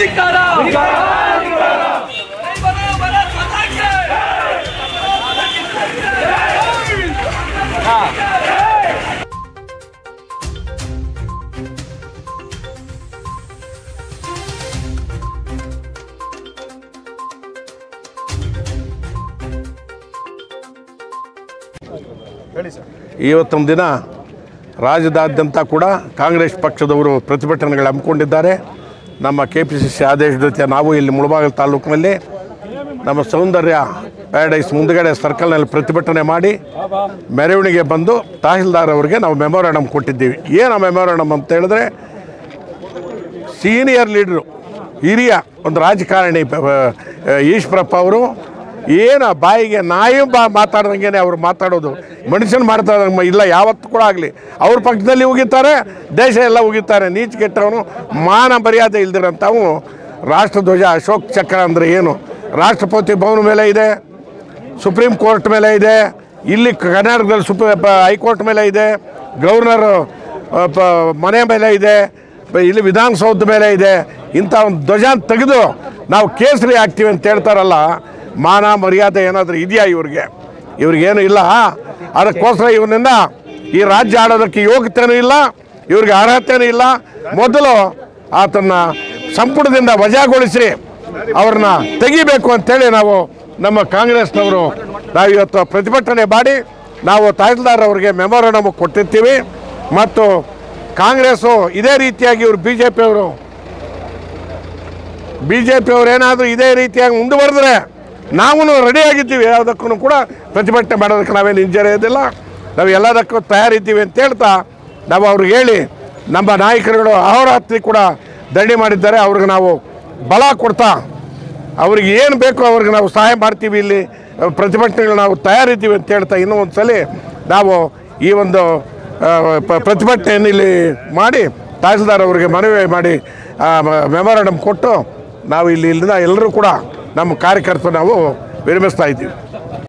ಧಿಕ್ಕಾರ ಬರ, ಬರ, ಪತಾಕೆ! ಇವತ್ತೊಂದು ದಿನ ರಾಜ್ಯದಾದ್ಯಂತ ಕೂಡ ಕಾಂಗ್ರೆಸ್ ಪಕ್ಷದವರು ಪ್ರತಿಭಟನೆಗಳು ಹಮ್ಮಿಕೊಂಡಿದ್ದಾರೆ ನಮ್ಮ ಕೆ ಪಿ ಸಿ ಸಿ ಆದೇಶದ ಜೊತೆ ನಾವು ಇಲ್ಲಿ ಮುಳಬಾಗಿಲು ತಾಲೂಕಿನಲ್ಲಿ ನಮ್ಮ ಸೌಂದರ್ಯ ಪ್ಯಾರಡೈಸ್ ಮುಂದುಗಡೆ ಸರ್ಕಲ್ನಲ್ಲಿ ಪ್ರತಿಭಟನೆ ಮಾಡಿ ಮೆರವಣಿಗೆ ಬಂದು ತಹಸೀಲ್ದಾರ್ ಅವರಿಗೆ ನಾವು ಮೆಮೊರಾಂಡಮ್ ಕೊಟ್ಟಿದ್ದೀವಿ ಏನು ಮೆಮೊರಾಂಡಮ್ ಅಂತ ಹೇಳಿದ್ರೆ ಸೀನಿಯರ್ ಲೀಡ್ರು ಹಿರಿಯ ಒಂದು ರಾಜಕಾರಣಿ ಪ- ಪ- ಈಶ್ವರಪ್ಪ ಅವರು ಏನು ಬಾಯಿಗೆ ನಾಯಿ ಬಾ ಮಾತಾಡ್ದಂಗೆ ಅವ್ರು ಮಾತಾಡೋದು ಮನುಷ್ಯನ ಮಾಡ್ತಾ ಇಲ್ಲ ಯಾವತ್ತೂ ಕೂಡ ಆಗಲಿ ಅವ್ರ ಪಕ್ಷದಲ್ಲಿ ಉಗಿತಾರೆ ದೇಶ ಎಲ್ಲ ಉಗಿತಾರೆ ನೀಚ ಕೆಟ್ಟವನು ಮಾನ ಮರ್ಯಾದೆ ಇಲ್ದಿರಂಥವು ರಾಷ್ಟ್ರಧ್ವಜ ಅಶೋಕ್ ಚಕ್ರ ಅಂದರೆ ಏನು ರಾಷ್ಟ್ರಪತಿ ಭವನ ಮೇಲೆ ಇದೆ ಸುಪ್ರೀಂ ಕೋರ್ಟ್ ಮೇಲೆ ಇದೆ ಇಲ್ಲಿ ಕರ್ನಾಟಕದಲ್ಲಿ ಸುಪ್ರೀ ಪ- ಹೈಕೋರ್ಟ್ ಮೇಲೆ ಇದೆ ಗವರ್ನರ್ ಮನೆ ಮೇಲೆ ಇದೆ ಪ- ಇಲ್ಲಿ ವಿಧಾನಸೌಧ ಮೇಲೆ ಇದೆ ಇಂಥ ಒಂದು ಧ್ವಜ ತೆಗೆದು ನಾವು ಕೇಸರಿ ಆಗ್ತೀವಿ ಅಂತ ಹೇಳ್ತಾರಲ್ಲ ಮಾನ ಮರ್ಯಾದೆ ಏನಾದರೂ ಇದೆಯಾ ಇವ್ರಿಗೆ ಇವ್ರಿಗೇನು ಇಲ್ಲ ಅದಕ್ಕೋಸ್ಕರ ಇವನಿಂದ ಈ ರಾಜ್ಯ ಆಡೋದಕ್ಕೆ ಯೋಗ್ಯತೆಯೂ ಇಲ್ಲ ಇವ್ರಿಗೆ ಅರ್ಹತೆಯೂ ಇಲ್ಲ ಮೊದಲು ಆತನ್ನ ಸಂಪುಟದಿಂದ ವಜಾಗೊಳಿಸಿ ಅವ್ರನ್ನ ತೆಗಿಬೇಕು ಅಂತೇಳಿ ನಾವು ನಮ್ಮ ಕಾಂಗ್ರೆಸ್ನವರು ನಾವು ಇವತ್ತು ಪ್ರತಿಭಟನೆ ಮಾಡಿ ನಾವು ತಹಸೀಲ್ದಾರ್ ಅವರಿಗೆ ಮೆಮೊರಾಂಡಮ್ ಕೊಟ್ಟಿರ್ತೀವಿ ಮತ್ತು ಕಾಂಗ್ರೆಸ್ಸು ಇದೇ ರೀತಿಯಾಗಿ ಇವರು ಬಿ ಜೆ ಪಿಯವರು ಬಿ ಜೆ ಪಿಯವರು ಏನಾದರೂ ಇದೇ ರೀತಿಯಾಗಿ ಮುಂದುವರೆದ್ರೆ ನಾವು ರೆಡಿಯಾಗಿದ್ದೀವಿ ಯಾವುದಕ್ಕೂ ಕೂಡ ಪ್ರತಿಭಟನೆ ಮಾಡೋದಕ್ಕೆ ನಾವೇನು ಹಿಂಜರಿಯೋದಿಲ್ಲ ನಾವು ಎಲ್ಲದಕ್ಕೂ ತಯಾರಿದ್ದೀವಿ ಅಂತ ಹೇಳ್ತಾ ನಾವು ಅವ್ರಿಗೆ ಹೇಳಿ ನಮ್ಮ ನಾಯಕರುಗಳು ಅಹೋರಾತ್ರಿ ಕೂಡ ದಂಡಿ ಮಾಡಿದ್ದಾರೆ ಅವ್ರಿಗೆ ನಾವು ಬಲ ಕೊಡ್ತಾ ಅವ್ರಿಗೆ ಏನು ಬೇಕೋ ಅವ್ರಿಗೆ ನಾವು ಸಹಾಯ ಮಾಡ್ತೀವಿ ಇಲ್ಲಿ ಪ್ರತಿಭಟನೆಗಳು ನಾವು ತಯಾರಿದ್ದೀವಿ ಅಂತ ಹೇಳ್ತಾ ಇನ್ನೂ ಒಂದು ಸಲ ನಾವು ಈ ಒಂದು ಆ, ಪ- ಪ್ರತಿಭಟನೆಯನ್ನು ಇಲ್ಲಿ ಮಾಡಿ ತಹಸೀಲ್ದಾರ್ ಅವರಿಗೆ ಮನವಿ ಮಾಡಿ ಮೆಮೊರಾಂಡಮ್ ಕೊಟ್ಟು ನಾವು ಇಲ್ಲಿ ಇಲ್ಲಿಂದ ಎಲ್ಲರೂ ಕೂಡ ನಮ್ಮ ಕಾರ್ಯಕರ್ತರು ನಾವು ವಿರಮಿಸ್ತಾ ಇದ್ದೀವಿ